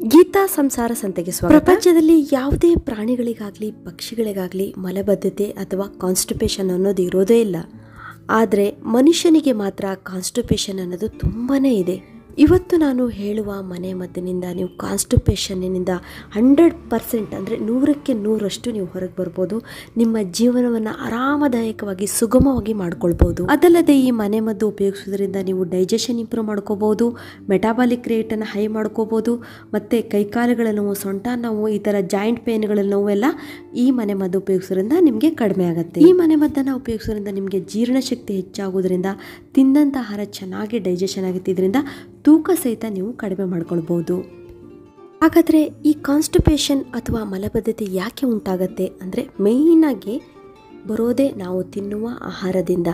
ಗೀತಾ ಸಂಸಾರ ಸಂತೆಗೆ ಸ್ವಾಗತ ಪ್ರಪಂಚದಲ್ಲಿ ಯಾವುದೇ ಪ್ರಾಣಿಗಳಿಗಾಗ್ಲಿ ಪಕ್ಷಿಗಳಿಗಾಗ್ಲಿ ಮಲಬದ್ಧತೆ ಅಥವಾ ಕಾನ್ಸ್ಟಿಪೇಷನ್ ಅನ್ನೋದು ಇರೋದೇ ಇಲ್ಲ ಆದರೆ ಮನುಷ್ಯನಿಗೆ ಮಾತ್ರ ಕಾನ್ಸ್ಟಿಪೇಷನ್ ಅನ್ನೋದು ತುಂಬಾನೇ ಇದೆ ಇವತ್ತು ನಾನು ಹೇಳುವ ಮನೆ ಮದ್ದಿನಿಂದ ನೀವು ಕಾನ್ಸ್ಟಿಪೇಷನ್ನಿಂದ ಹಂಡ್ರೆಡ್ ಪರ್ಸೆಂಟ್ ಅಂದರೆ ನೂರಕ್ಕೆ ನೂರಷ್ಟು ನೀವು ಹೊರಗೆ ಬರ್ಬೋದು ನಿಮ್ಮ ಜೀವನವನ್ನು ಆರಾಮದಾಯಕವಾಗಿ ಸುಗಮವಾಗಿ ಮಾಡ್ಕೊಳ್ಬೋದು ಅದಲ್ಲದೆ ಈ ಮನೆ ಮದ್ದು ಉಪಯೋಗಿಸೋದ್ರಿಂದ ನೀವು ಡೈಜೆಷನ್ ಇಂಪ್ರೂವ್ ಮಾಡ್ಕೋಬೋದು ಮೆಟಾಬಾಲಿಕ್ ರೇಟನ್ನು ಹೈ ಮಾಡ್ಕೋಬೋದು ಮತ್ತು ಕೈಕಾಲುಗಳ ನೋವು ಸೊಂಟ ನೋವು ಈ ಥರ ಜಾಯಿಂಟ್ ಪೇನ್ಗಳ ನೋವೆಲ್ಲ ಈ ಮನೆ ಮದ್ದು ಉಪಯೋಗಿಸೋದ್ರಿಂದ ನಿಮಗೆ ಕಡಿಮೆ ಆಗುತ್ತೆ ಈ ಮನೆ ಮದ್ದನ್ನು ಉಪಯೋಗಿಸೋದ್ರಿಂದ ನಿಮಗೆ ಜೀರ್ಣಶಕ್ತಿ ಹೆಚ್ಚಾಗೋದ್ರಿಂದ ತಿಂದಂಥ ಆಹಾರ ಚೆನ್ನಾಗಿ ಡೈಜೆಷನ್ ಆಗುತ್ತೆ ಇದರಿಂದ ತೂಕ ಸಹಿತ ನೀವು ಕಡಿಮೆ ಮಾಡ್ಕೊಳ್ಬೋದು ಹಾಗಾದರೆ ಈ ಕಾನ್ಸ್ಟಿಪೇಷನ್ ಅಥವಾ ಮಲಬದ್ಧತೆ ಯಾಕೆ ಉಂಟಾಗತ್ತೆ ಅಂದರೆ ಮೇಯ್ನಾಗಿ ಬರೋದೇ ನಾವು ತಿನ್ನುವ ಆಹಾರದಿಂದ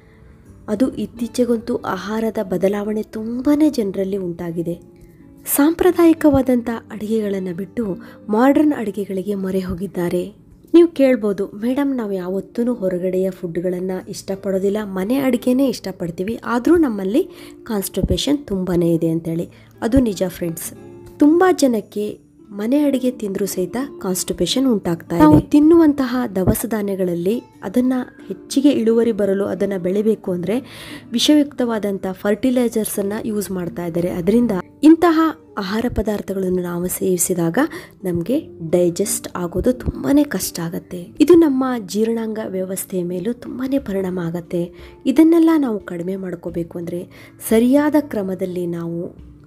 ಅದು ಇತ್ತೀಚೆಗಂತೂ ಆಹಾರದ ಬದಲಾವಣೆ ತುಂಬಾ ಜನರಲ್ಲಿ ಉಂಟಾಗಿದೆ ಸಾಂಪ್ರದಾಯಿಕವಾದಂಥ ಅಡುಗೆಗಳನ್ನು ಬಿಟ್ಟು ಮಾಡರ್ನ್ ಅಡುಗೆಗಳಿಗೆ ಮೊರೆ ಹೋಗಿದ್ದಾರೆ ನೀವು ಕೇಳ್ಬೋದು ಮೇಡಮ್ ನಾವು ಯಾವತ್ತೂ ಹೊರಗಡೆಯ ಫುಡ್ಗಳನ್ನು ಇಷ್ಟಪಡೋದಿಲ್ಲ ಮನೆ ಅಡುಗೆನೇ ಇಷ್ಟಪಡ್ತೀವಿ ಆದರೂ ನಮ್ಮಲ್ಲಿ ಕಾನ್ಸ್ಟಿಪೇಷನ್ ತುಂಬಾ ಇದೆ ಅಂತೇಳಿ ಅದು ನಿಜ ಫ್ರೆಂಡ್ಸ್ ತುಂಬ ಜನಕ್ಕೆ ಮನೆ ಅಡಿಗೆ ತಿಂದರೂ ಸಹಿತ ಕಾನ್ಸ್ಟಿಪೇಷನ್ ಉಂಟಾಗ್ತಾ ಇದೆ ನಾವು ತಿನ್ನುವಂತಹ ದವಸ ಧಾನ್ಯಗಳಲ್ಲಿ ಅದನ್ನು ಹೆಚ್ಚಿಗೆ ಇಳುವರಿ ಬರಲು ಅದನ್ನು ಬೆಳಿಬೇಕು ಅಂದರೆ ವಿಷಯುಕ್ತವಾದಂಥ ಫರ್ಟಿಲೈಸರ್ಸನ್ನು ಯೂಸ್ ಮಾಡ್ತಾ ಇದ್ದಾರೆ ಅದರಿಂದ ಇಂತಹ ಆಹಾರ ಪದಾರ್ಥಗಳನ್ನು ನಾವು ಸೇವಿಸಿದಾಗ ನಮಗೆ ಡೈಜೆಸ್ಟ್ ಆಗೋದು ತುಂಬಾ ಕಷ್ಟ ಆಗುತ್ತೆ ಇದು ನಮ್ಮ ಜೀರ್ಣಾಂಗ ವ್ಯವಸ್ಥೆಯ ಮೇಲೂ ತುಂಬಾ ಪರಿಣಾಮ ಆಗುತ್ತೆ ಇದನ್ನೆಲ್ಲ ನಾವು ಕಡಿಮೆ ಮಾಡ್ಕೋಬೇಕು ಅಂದರೆ ಸರಿಯಾದ ಕ್ರಮದಲ್ಲಿ ನಾವು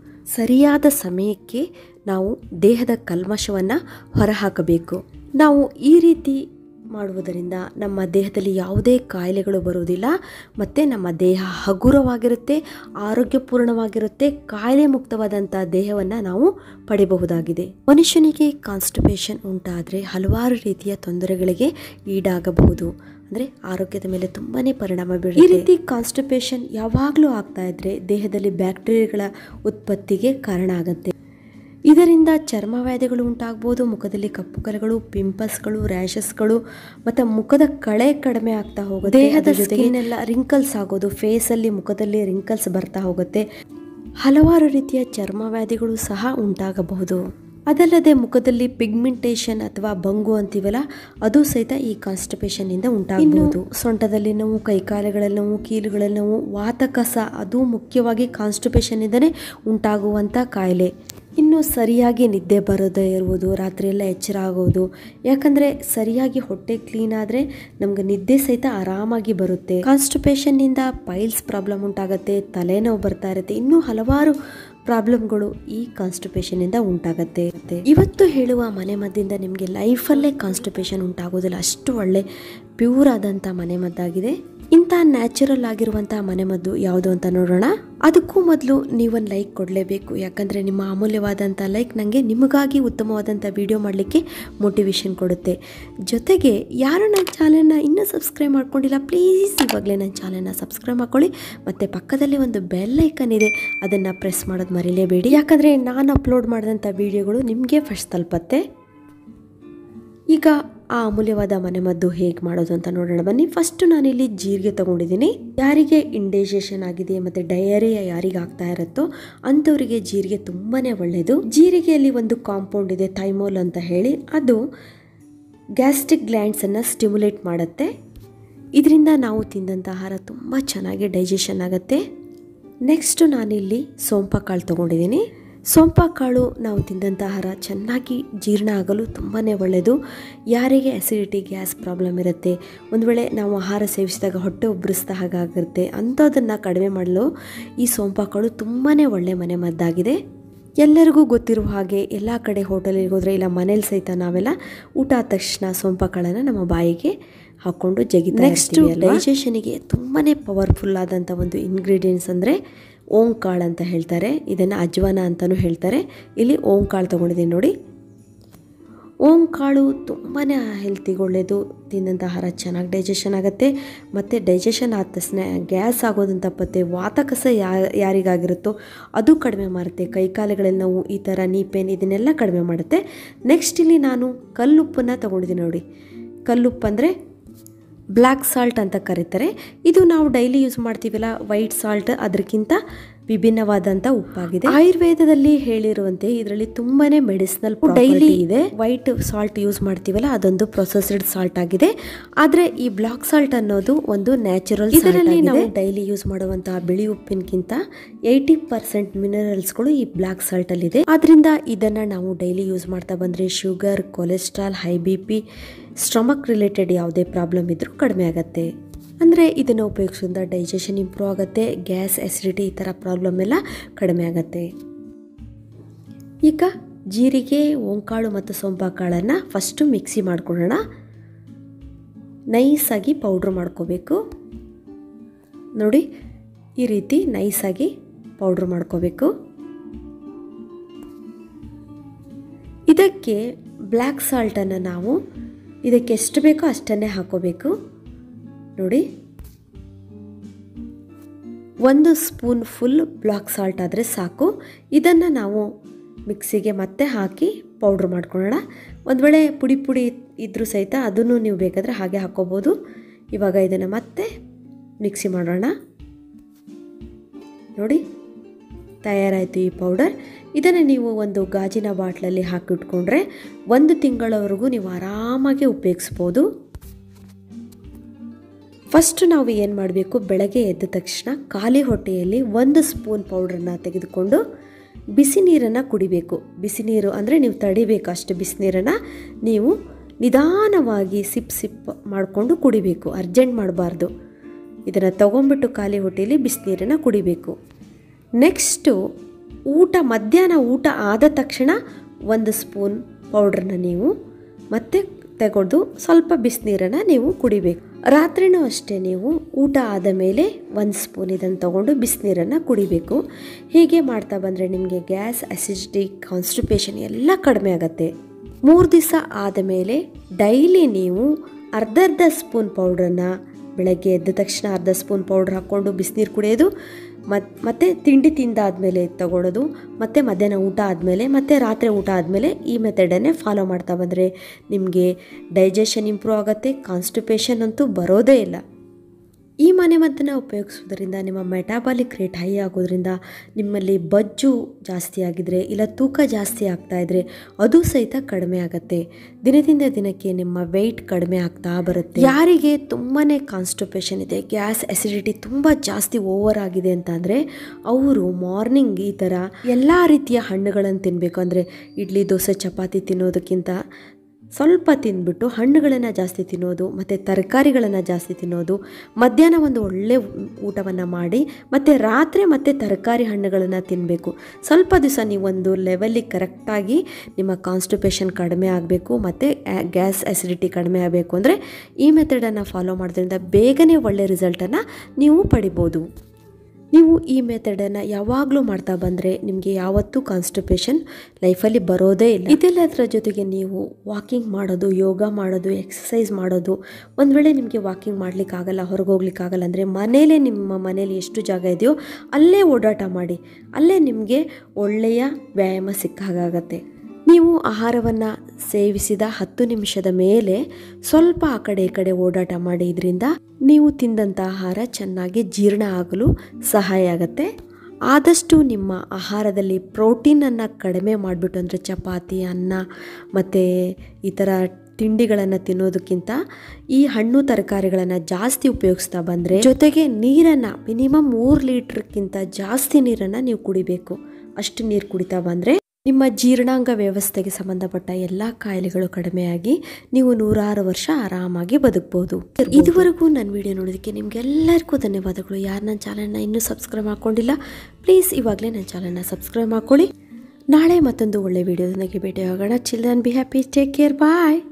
ಸರಿಯಾದ ಸಮಯಕ್ಕೆ ನಾವು ದೇಹದ ಕಲ್ಮಶವನ್ನು ಹೊರಹಾಕಬೇಕು ನಾವು ಈ ರೀತಿ ಮಾಡುವುದರಿಂದ ನಮ್ಮ ದೇಹದಲ್ಲಿ ಯಾವುದೇ ಕಾಯಿಲೆಗಳು ಬರುವುದಿಲ್ಲ ಮತ್ತು ನಮ್ಮ ದೇಹ ಹಗುರವಾಗಿರುತ್ತೆ ಆರೋಗ್ಯಪೂರ್ಣವಾಗಿರುತ್ತೆ ಕಾಯಿಲೆ ಮುಕ್ತವಾದಂಥ ದೇಹವನ್ನು ನಾವು ಪಡೆಯಬಹುದಾಗಿದೆ ಮನುಷ್ಯನಿಗೆ ಕಾನ್ಸ್ಟಿಪೇಷನ್ ಉಂಟಾದರೆ ಹಲವಾರು ರೀತಿಯ ತೊಂದರೆಗಳಿಗೆ ಈಡಾಗಬಹುದು ಅಂದರೆ ಆರೋಗ್ಯದ ಮೇಲೆ ತುಂಬಾ ಪರಿಣಾಮ ಬೀಳುತ್ತೆ ಈ ರೀತಿ ಕಾನ್ಸ್ಟಿಪೇಷನ್ ಯಾವಾಗಲೂ ಆಗ್ತಾ ಇದ್ರೆ ದೇಹದಲ್ಲಿ ಬ್ಯಾಕ್ಟೀರಿಯಾಗಳ ಉತ್ಪತ್ತಿಗೆ ಕಾರಣ ಆಗುತ್ತೆ ಇದರಿಂದ ಚರ್ಮವ್ಯಾಧಿಗಳು ಉಂಟಾಗ್ಬೋದು ಮುಖದಲ್ಲಿ ಕಪ್ಪು ಕಲೆಗಳು ಪಿಂಪಲ್ಸ್ಗಳು ರ್ಯಾಷಸ್ಗಳು ಮತ್ತು ಮುಖದ ಕಳೆ ಕಡಿಮೆ ಆಗ್ತಾ ಹೋಗುತ್ತೆ ದೇಹದ ಸ್ಕಿನ್ ಎಲ್ಲ ರಿಂಕಲ್ಸ್ ಆಗೋದು ಫೇಸಲ್ಲಿ ಮುಖದಲ್ಲಿ ರಿಂಕಲ್ಸ್ ಬರ್ತಾ ಹೋಗುತ್ತೆ ಹಲವಾರು ರೀತಿಯ ಚರ್ಮವ್ಯಾಧಿಗಳು ಸಹ ಉಂಟಾಗಬಹುದು ಅದಲ್ಲದೆ ಮುಖದಲ್ಲಿ ಪಿಗ್ಮೆಂಟೇಷನ್ ಅಥವಾ ಬಂಗು ಅಂತೀವಲ್ಲ ಅದು ಸಹಿತ ಈ ಕಾನ್ಸ್ಟಿಪೇಷನ್ನಿಂದ ಉಂಟಾಗಬಹುದು ಸೊಂಟದಲ್ಲಿ ನೋವು ಕೈಕಾಲುಗಳಲ್ಲಿ ನೋವು ಕೀಲುಗಳಲ್ಲಿ ನೋವು ವಾತಕಸ ಅದು ಮುಖ್ಯವಾಗಿ ಕಾನ್ಸ್ಟಿಪೇಷನ್ನಿಂದನೇ ಉಂಟಾಗುವಂಥ ಕಾಯಿಲೆ ಇನ್ನು ಸರಿಯಾಗಿ ನಿದ್ದೆ ಬರದೇ ಇರುವುದು ರಾತ್ರಿ ಎಲ್ಲ ಎಚ್ಚರ ಆಗೋದು ಯಾಕಂದರೆ ಸರಿಯಾಗಿ ಹೊಟ್ಟೆ ಕ್ಲೀನ್ ಆದರೆ ನಮ್ಗೆ ನಿದ್ದೆ ಸಹಿತ ಆರಾಮಾಗಿ ಬರುತ್ತೆ ಕಾನ್ಸ್ಟಿಪೇಷನ್ನಿಂದ ಪೈಲ್ಸ್ ಪ್ರಾಬ್ಲಮ್ ಉಂಟಾಗುತ್ತೆ ತಲೆನೋವು ಬರ್ತಾ ಇರುತ್ತೆ ಇನ್ನೂ ಹಲವಾರು ಪ್ರಾಬ್ಲಮ್ಗಳು ಈ ಕಾನ್ಸ್ಟಿಪೇಷನಿಂದ ಉಂಟಾಗತ್ತೆ ಇವತ್ತು ಹೇಳುವ ಮನೆ ಮದ್ದಿಂದ ನಿಮಗೆ ಲೈಫಲ್ಲೇ ಕಾನ್ಸ್ಟಿಪೇಷನ್ ಉಂಟಾಗೋದಿಲ್ಲ ಅಷ್ಟು ಒಳ್ಳೆ ಪ್ಯೂರ್ ಆದಂಥ ಮನೆ ಮದ್ದಾಗಿದೆ ಇಂಥ ನ್ಯಾಚುರಲ್ ಆಗಿರುವಂಥ ಮನೆಮದ್ದು ಯಾವುದು ಅಂತ ನೋಡೋಣ ಅದಕ್ಕೂ ಮೊದಲು ನೀವೊಂದು ಲೈಕ್ ಕೊಡಲೇಬೇಕು ಯಾಕಂದರೆ ನಿಮ್ಮ ಅಮೂಲ್ಯವಾದಂಥ ಲೈಕ್ ನನಗೆ ನಿಮಗಾಗಿ ಉತ್ತಮವಾದಂಥ ವಿಡಿಯೋ ಮಾಡಲಿಕ್ಕೆ ಮೋಟಿವೇಶನ್ ಕೊಡುತ್ತೆ ಜೊತೆಗೆ ಯಾರು ನನ್ನ ಚಾನಲ್ನ ಇನ್ನೂ ಸಬ್ಸ್ಕ್ರೈಬ್ ಮಾಡ್ಕೊಂಡಿಲ್ಲ ಪ್ಲೀಸ್ ಇವಾಗಲೇ ನನ್ನ ಚಾನಲ್ನ ಸಬ್ಸ್ಕ್ರೈಬ್ ಮಾಡ್ಕೊಳ್ಳಿ ಮತ್ತು ಪಕ್ಕದಲ್ಲಿ ಒಂದು ಬೆಲ್ ಐಕನ್ ಇದೆ ಅದನ್ನು ಪ್ರೆಸ್ ಮಾಡೋದು ಮರಿಲೇಬೇಡಿ ಯಾಕಂದರೆ ನಾನು ಅಪ್ಲೋಡ್ ಮಾಡಿದಂಥ ವಿಡಿಯೋಗಳು ನಿಮಗೆ ಫಸ್ಟ್ ತಲುಪತ್ತೆ ಈಗ ಆ ಅಮೂಲ್ಯವಾದ ಮನೆಮದ್ದು ಹೇಗೆ ಮಾಡೋದು ಅಂತ ನೋಡೋಣ ಬನ್ನಿ ಫಸ್ಟ್ ನಾನಿಲ್ಲಿ ಜೀರಿಗೆ ತಗೊಂಡಿದ್ದೀನಿ ಯಾರಿಗೆ ಇಂಡೈಜೆಷನ್ ಆಗಿದೆ ಮತ್ತು ಡಯರಿಯಾ ಯಾರಿಗೆ ಆಗ್ತಾ ಇರುತ್ತೋ ಅಂಥವರಿಗೆ ಜೀರಿಗೆ ತುಂಬಾ ಒಳ್ಳೆಯದು ಜೀರಿಗೆಯಲ್ಲಿ ಒಂದು ಕಾಂಪೌಂಡ್ ಇದೆ ಥೈಮೋಲ್ ಅಂತ ಹೇಳಿ ಅದು ಗ್ಯಾಸ್ಟ್ರಿಕ್ ಗ್ಲ್ಯಾಂಡ್ಸನ್ನು ಸ್ಟಿಮ್ಯುಲೇಟ್ ಮಾಡುತ್ತೆ ಇದರಿಂದ ನಾವು ತಿಂದಂಥ ಆಹಾರ ತುಂಬ ಚೆನ್ನಾಗಿ ಡೈಜೆಷನ್ ಆಗುತ್ತೆ ನೆಕ್ಸ್ಟು ನಾನಿಲ್ಲಿ ಸೋಂಪ ಕಾಳು ತೊಗೊಂಡಿದ್ದೀನಿ ಸೋಂಪ ಕಾಳು ನಾವು ತಿಂದಂಥ ಆಹಾರ ಚೆನ್ನಾಗಿ ಜೀರ್ಣ ಆಗಲು ತುಂಬಾ ಒಳ್ಳೆಯದು ಯಾರಿಗೆ ಅಸಿಡಿಟಿ ಗ್ಯಾಸ್ ಪ್ರಾಬ್ಲಮ್ ಇರುತ್ತೆ ಒಂದು ವೇಳೆ ನಾವು ಆಹಾರ ಸೇವಿಸಿದಾಗ ಹೊಟ್ಟೆ ಉಬ್ಬರಿಸಿದ ಹಾಗಾಗಿರುತ್ತೆ ಅಂಥದ್ದನ್ನು ಕಡಿಮೆ ಮಾಡಲು ಈ ಸೋಂಪ ಕಾಳು ತುಂಬಾ ಒಳ್ಳೆಯ ಮನೆ ಮದ್ದಾಗಿದೆ ಎಲ್ಲರಿಗೂ ಗೊತ್ತಿರುವ ಹಾಗೆ ಎಲ್ಲ ಕಡೆ ಹೋಟೆಲಿಗೆ ಹೋದರೆ ಇಲ್ಲ ಮನೇಲಿ ಸಹಿತ ನಾವೆಲ್ಲ ಊಟ ಆದ ತಕ್ಷಣ ಸೋಂಪ ಕಾಳನ್ನು ನಮ್ಮ ಬಾಯಿಗೆ ಹಾಕ್ಕೊಂಡು ಜಗಿತಾ ನೆಕ್ಸ್ಟು ಡೈಜೆಷನಿಗೆ ತುಂಬಾ ಪವರ್ಫುಲ್ ಆದಂಥ ಒಂದು ಇಂಗ್ರೀಡಿಯೆಂಟ್ಸ್ ಅಂದರೆ ಓಂಕಾಳು ಅಂತ ಹೇಳ್ತಾರೆ ಇದನ್ನು ಅಜ್ವಾನ ಅಂತಲೂ ಹೇಳ್ತಾರೆ ಇಲ್ಲಿ ಓಂಕಾಳು ತೊಗೊಂಡಿದ್ದೀನಿ ನೋಡಿ ಓಂಕಾಳು ತುಂಬಾ ಹೆಲ್ತಿಗೆ ಒಳ್ಳೆಯದು ತಿಂದಂಥ ಆಹಾರ ಚೆನ್ನಾಗಿ ಡೈಜೆಷನ್ ಆಗುತ್ತೆ ಮತ್ತು ಡೈಜೆಷನ್ ಆದ ತಕ್ಷಣ ಗ್ಯಾಸ್ ಆಗೋದಂತ ಪತ್ತೆ ವಾತಕಸ ಯಾ ಯಾರಿಗಾಗಿರುತ್ತೋ ಅದು ಕಡಿಮೆ ಮಾಡುತ್ತೆ ಕೈಕಾಲುಗಳಲ್ಲಿ ನೋವು ಈ ಥರ ನೀ ಪೇನ್ ಇದನ್ನೆಲ್ಲ ಕಡಿಮೆ ಮಾಡುತ್ತೆ ನೆಕ್ಸ್ಟ್ ಇಲ್ಲಿ ನಾನು ಕಲ್ಲುಪ್ಪನ್ನು ತೊಗೊಂಡಿದ್ದೀನಿ ನೋಡಿ ಕಲ್ಲುಪ್ಪು ಅಂದರೆ ಬ್ಲ್ಯಾಕ್ ಸಾಲ್ಟ್ ಅಂತ ಕರೀತಾರೆ ಇದು ನಾವು ಡೈಲಿ ಯೂಸ್ ಮಾಡ್ತೀವಲ್ಲ ವೈಟ್ ಸಾಲ್ಟ್ ಅದಕ್ಕಿಂತ ವಿಭಿನ್ನವಾದಂತ ಉಪ್ಪಾಗಿದೆ ಆಯುರ್ವೇದದಲ್ಲಿ ಹೇಳಿರುವಂತೆ ಇದರಲ್ಲಿ ತುಂಬಾನೇ ಮೆಡಿಸಿನಲ್ ಡೈಲಿ ಇದೆ ವೈಟ್ ಸಾಲ್ಟ್ ಯೂಸ್ ಮಾಡ್ತೀವಲ್ಲ ಅದೊಂದು ಪ್ರೊಸೆಸ್ಡ್ ಸಾಲ್ಟ್ ಆಗಿದೆ ಆದ್ರೆ ಈ ಬ್ಲಾಕ್ ಸಾಲ್ಟ್ ಅನ್ನೋದು ಒಂದು ನ್ಯಾಚುರಲ್ ಇದರಲ್ಲಿ ನಾವು ಡೈಲಿ ಯೂಸ್ ಮಾಡುವಂತಹ ಬಿಳಿ ಉಪ್ಪಿನಕ್ಕಿಂತ ಏಯ್ಟಿ ಪರ್ಸೆಂಟ್ ಮಿನರಲ್ಸ್ಗಳು ಈ ಬ್ಲಾಕ್ ಸಾಲ್ಟ್ ಅಲ್ಲಿ ಇದೆ ಆದ್ರಿಂದ ಇದನ್ನ ನಾವು ಡೈಲಿ ಯೂಸ್ ಮಾಡ್ತಾ ಬಂದ್ರೆ sugar cholesterol high B P stomach related ಯಾವುದೇ ಪ್ರಾಬ್ಲಮ್ ಇದ್ರೂ ಕಡಿಮೆ ಆಗುತ್ತೆ ಅಂದರೆ ಇದನ್ನು ಉಪಯೋಗಿಸೋದ್ರಿಂದ ಡೈಜೆಷನ್ ಇಂಪ್ರೂವ್ ಆಗುತ್ತೆ ಗ್ಯಾಸ್ ಎಸಿಡಿಟಿ ಈ ಥರ ಪ್ರಾಬ್ಲಮ್ ಎಲ್ಲ ಕಡಿಮೆ ಆಗುತ್ತೆ ಈಗ ಜೀರಿಗೆ ಓಂಕಾಳು ಮತ್ತು ಸೊಂಪಾ ಕಾಳನ್ನು ಫಸ್ಟು ಮಿಕ್ಸಿ ಮಾಡ್ಕೊಳ್ಳೋಣ ನೈಸಾಗಿ ಪೌಡ್ರ್ ಮಾಡ್ಕೋಬೇಕು ನೋಡಿ ಈ ರೀತಿ ನೈಸಾಗಿ ಪೌಡ್ರ್ ಮಾಡ್ಕೋಬೇಕು ಇದಕ್ಕೆ ಬ್ಲ್ಯಾಕ್ ಸಾಲ್ಟನ್ನು ನಾವು ಇದಕ್ಕೆ ಎಷ್ಟು ಬೇಕೋ ಅಷ್ಟನ್ನೇ ಹಾಕೋಬೇಕು ನೋಡಿ ಒಂದು ಸ್ಪೂನ್ ಫುಲ್ ಬ್ಲಾಕ್ ಸಾಲ್ಟ್ ಆದರೆ ಸಾಕು ಇದನ್ನು ನಾವು ಮಿಕ್ಸಿಗೆ ಮತ್ತೆ ಹಾಕಿ ಪೌಡ್ರ್ ಮಾಡ್ಕೊಳ್ಳೋಣ ಒಂದು ವೇಳೆ ಪುಡಿ ಪುಡಿ ಇದ್ರೂ ಸಹಿತ ಅದನ್ನು ನೀವು ಬೇಕಾದರೆ ಹಾಗೆ ಹಾಕೋಬೋದು ಇವಾಗ ಇದನ್ನು ಮತ್ತೆ ಮಿಕ್ಸಿ ಮಾಡೋಣ ನೋಡಿ ತಯಾರಾಯಿತು ಈ ಪೌಡರ್ ಇದನ್ನು ನೀವು ಒಂದು ಗಾಜಿನ ಬಾಟ್ಲಲ್ಲಿ ಹಾಕಿಟ್ಕೊಂಡ್ರೆ ಒಂದು ತಿಂಗಳವರೆಗೂ ನೀವು ಆರಾಮಾಗಿ ಉಪಯೋಗಿಸ್ಬೋದು ಫಸ್ಟ್ ನಾವು ಏನು ಮಾಡಬೇಕು ಬೆಳಗ್ಗೆ ಎದ್ದ ತಕ್ಷಣ ಖಾಲಿ ಹೊಟ್ಟೆಯಲ್ಲಿ ಒಂದು ಸ್ಪೂನ್ ಪೌಡ್ರನ್ನ ತೆಗೆದುಕೊಂಡು ಬಿಸಿ ನೀರನ್ನು ಕುಡಿಬೇಕು ಬಿಸಿ ನೀರು ಅಂದರೆ ನೀವು ತಡಿಬೇಕು ಅಷ್ಟು ಬಿಸಿನೀರನ್ನು ನೀವು ನಿಧಾನವಾಗಿ ಸಿಪ್ ಸಿಪ್ ಮಾಡಿಕೊಂಡು ಕುಡಿಬೇಕು ಅರ್ಜೆಂಟ್ ಮಾಡಬಾರ್ದು ಇದನ್ನು ತೊಗೊಂಬಿಟ್ಟು ಖಾಲಿ ಹೊಟ್ಟೆಯಲ್ಲಿ ಬಿಸಿನೀರನ್ನು ಕುಡಿಬೇಕು ನೆಕ್ಸ್ಟು ಊಟ ಮಧ್ಯಾಹ್ನ ಊಟ ಆದ ತಕ್ಷಣ ಒಂದು ಸ್ಪೂನ್ ಪೌಡ್ರನ್ನ ನೀವು ಮತ್ತೆ ತೆಗೆದು ಸ್ವಲ್ಪ ಬಿಸಿನೀರನ್ನು ನೀವು ಕುಡಿಬೇಕು ರಾತ್ರಿನೂ ಅಷ್ಟೇ ನೀವು ಊಟ ಆದ ಮೇಲೆ ಒಂದು ಸ್ಪೂನ್ ಇದನ್ನು ತೊಗೊಂಡು ಬಿಸಿನೀರನ್ನು ಕುಡಿಬೇಕು ಹೀಗೆ ಮಾಡ್ತಾ ಬಂದರೆ ನಿಮಗೆ ಗ್ಯಾಸ್ ಅಸಿಡಿಟಿ ಕಾನ್ಸ್ಟಿಪೇಷನ್ ಎಲ್ಲ ಕಡಿಮೆ ಆಗುತ್ತೆ ಮೂರು ದಿವಸ ಆದ ಮೇಲೆ ಡೈಲಿ ನೀವು ಅರ್ಧರ್ಧ ಸ್ಪೂನ್ ಪೌಡ್ರನ್ನು ಬೆಳಗ್ಗೆ ಎದ್ದ ತಕ್ಷಣ ಅರ್ಧ ಸ್ಪೂನ್ ಪೌಡ್ರ್ ಹಾಕ್ಕೊಂಡು ಬಿಸಿನೀರು ಕುಡಿಯೋದು ಮತ್ತು ಮತ್ತೆ ತಿಂಡಿ ತಿಂದಾದಮೇಲೆ ತಗೊಳ್ಳೋದು ಮತ್ತು ಮಧ್ಯಾಹ್ನ ಊಟ ಆದಮೇಲೆ ಮತ್ತು ರಾತ್ರಿ ಊಟ ಆದಮೇಲೆ ಈ ಮೆಥಡನ್ನೇ ಫಾಲೋ ಮಾಡ್ತಾ ಬಂದರೆ ನಿಮಗೆ ಡೈಜೆಷನ್ ಇಂಪ್ರೂವ್ ಆಗುತ್ತೆ ಕಾನ್ಸ್ಟಿಪೇಷನ್ ಅಂತೂ ಬರೋದೇ ಇಲ್ಲ ಈ ಮನೆಮದ್ದನ್ನು ಉಪಯೋಗಿಸೋದ್ರಿಂದ ನಿಮ್ಮ ಮೆಟಾಬಾಲಿಕ್ ರೇಟ್ ಹೈ ಆಗೋದ್ರಿಂದ ನಿಮ್ಮಲ್ಲಿ ಬಜ್ಜು ಜಾಸ್ತಿ ಆಗಿದ್ರೆ ಇಲ್ಲ ತೂಕ ಜಾಸ್ತಿ ಆಗ್ತಾ ಇದ್ರೆ ಅದು ಸಹಿತ ಕಡಿಮೆ ಆಗುತ್ತೆ ದಿನದಿಂದ ದಿನಕ್ಕೆ ನಿಮ್ಮ ವೆಯ್ಟ್ ಕಡಿಮೆ ಆಗ್ತಾ ಬರುತ್ತೆ ಯಾರಿಗೆ ತುಂಬಾ ಕಾನ್ಸ್ಟಿಪೇಷನ್ ಇದೆ ಗ್ಯಾಸ್ ಅಸಿಡಿಟಿ ತುಂಬ ಜಾಸ್ತಿ ಓವರ್ ಆಗಿದೆ ಅಂತ ಅಂದರೆ ಅವರು ಮಾರ್ನಿಂಗ್ ಈ ಥರ ಎಲ್ಲ ರೀತಿಯ ಹಣ್ಣುಗಳನ್ನು ತಿನ್ನಬೇಕು ಅಂದರೆ ಇಡ್ಲಿ ದೋಸೆ ಚಪಾತಿ ತಿನ್ನೋದಕ್ಕಿಂತ ಸ್ವಲ್ಪ ತಿಂದ್ಬಿಟ್ಟು ಹಣ್ಣುಗಳನ್ನು ಜಾಸ್ತಿ ತಿನ್ನೋದು ಮತ್ತು ತರಕಾರಿಗಳನ್ನು ಜಾಸ್ತಿ ತಿನ್ನೋದು ಮಧ್ಯಾಹ್ನ ಒಂದು ಒಳ್ಳೆ ಊಟವನ್ನು ಮಾಡಿ ಮತ್ತು ರಾತ್ರಿ ಮತ್ತು ತರಕಾರಿ ಹಣ್ಣುಗಳನ್ನು ತಿನ್ನಬೇಕು ಸ್ವಲ್ಪ ದಿವಸ ನೀವು ಒಂದು ಲೆವೆಲ್ಲಿಗೆ ಕರೆಕ್ಟಾಗಿ ನಿಮ್ಮ ಕಾನ್ಸ್ಟಿಪೇಷನ್ ಕಡಿಮೆ ಆಗಬೇಕು ಮತ್ತು ಗ್ಯಾಸ್ ಅಸಿಡಿಟಿ ಕಡಿಮೆ ಆಗಬೇಕು ಅಂದರೆ ಈ ಮೆಥಡನ್ನು ಫಾಲೋ ಮಾಡೋದ್ರಿಂದ ಬೇಗನೆ ಒಳ್ಳೆ ರಿಸಲ್ಟನ್ನು ನೀವು ಪಡಿಬೋದು ನೀವು ಈ ಮೆಥಡನ್ನು ಯಾವಾಗಲೂ ಮಾಡ್ತಾ ಬಂದರೆ ನಿಮಗೆ ಯಾವತ್ತೂ ಕಾನ್ಸ್ಟಿಪೇಷನ್ ಲೈಫಲ್ಲಿ ಬರೋದೇ ಇಲ್ಲ ಇದೆಲ್ಲದರ ಜೊತೆಗೆ ನೀವು ವಾಕಿಂಗ್ ಮಾಡೋದು ಯೋಗ ಮಾಡೋದು ಎಕ್ಸಸೈಸ್ ಮಾಡೋದು ಒಂದು ವೇಳೆ ನಿಮಗೆ ವಾಕಿಂಗ್ ಮಾಡಲಿಕ್ಕಾಗಲ್ಲ ಹೊರಗೆ ಹೋಗ್ಲಿಕ್ಕಾಗಲ್ಲ ಅಂದರೆ ಮನೇಲೇ ನಿಮ್ಮ ಮನೇಲಿ ಎಷ್ಟು ಜಾಗ ಇದೆಯೋ ಅಲ್ಲೇ ಓಡಾಟ ಮಾಡಿ ಅಲ್ಲೇ ನಿಮಗೆ ಒಳ್ಳೆಯ ವ್ಯಾಯಾಮ ಸಿಕ್ಕ ಹಾಗಾಗತ್ತೆ ನೀವು ಆಹಾರವನ್ನು ಸೇವಿಸಿದ ಹತ್ತು ನಿಮಿಷದ ಮೇಲೆ ಸ್ವಲ್ಪ ಆ ಕಡೆ ಈ ಕಡೆ ಓಡಾಟ ಮಾಡಿ ಇದರಿಂದ ನೀವು ತಿಂದಂಥ ಆಹಾರ ಚೆನ್ನಾಗಿ ಜೀರ್ಣ ಆಗಲು ಸಹಾಯ ಆಗುತ್ತೆ ಆದಷ್ಟು ನಿಮ್ಮ ಆಹಾರದಲ್ಲಿ ಪ್ರೋಟೀನನ್ನು ಕಡಿಮೆ ಮಾಡಿಬಿಟ್ಟು ಅಂದರೆ ಚಪಾತಿ ಅನ್ನ ಮತ್ತು ಈ ಥರ ತಿಂಡಿಗಳನ್ನು ತಿನ್ನೋದಕ್ಕಿಂತ ಈ ಹಣ್ಣು ತರಕಾರಿಗಳನ್ನು ಜಾಸ್ತಿ ಉಪಯೋಗಿಸ್ತಾ ಬಂದರೆ ಜೊತೆಗೆ ನೀರನ್ನು ಮಿನಿಮಮ್ ಮೂರು ಲೀಟ್ರ್ಕ್ಕಿಂತ ಜಾಸ್ತಿ ನೀರನ್ನು ನೀವು ಕುಡಿಬೇಕು ಅಷ್ಟು ನೀರು ಕುಡಿತಾ ಬಂದರೆ ನಿಮ್ಮ ಜೀರ್ಣಾಂಗ ವ್ಯವಸ್ಥೆಗೆ ಸಂಬಂಧಪಟ್ಟ ಎಲ್ಲ ಕಾಯಿಲೆಗಳು ಕಡಿಮೆಯಾಗಿ ನೀವು ನೂರಾರು ವರ್ಷ ಆರಾಮಾಗಿ ಬದುಕಬಹುದು ಇದುವರೆಗೂ ನನ್ನ ವಿಡಿಯೋ ನೋಡೋದಕ್ಕೆ ನಿಮ್ಗೆಲ್ಲರಿಗೂ ಧನ್ಯವಾದಗಳು ಯಾರು ನನ್ನ ಚಾನಲ್ನ ಇನ್ನೂ ಸಬ್ಸ್ಕ್ರೈಬ್ ಮಾಡ್ಕೊಂಡಿಲ್ಲ ಪ್ಲೀಸ್ ಇವಾಗಲೇ ನನ್ನ ಚಾನಲ್ನ ಸಬ್ಸ್ಕ್ರೈಬ್ ಮಾಡ್ಕೊಳ್ಳಿ ನಾಳೆ ಮತ್ತೊಂದು ಒಳ್ಳೆ ವಿಡಿಯೋದೊಂದಿಗೆ ಭೇಟಿ ಆಗೋಣ children be happy take care bye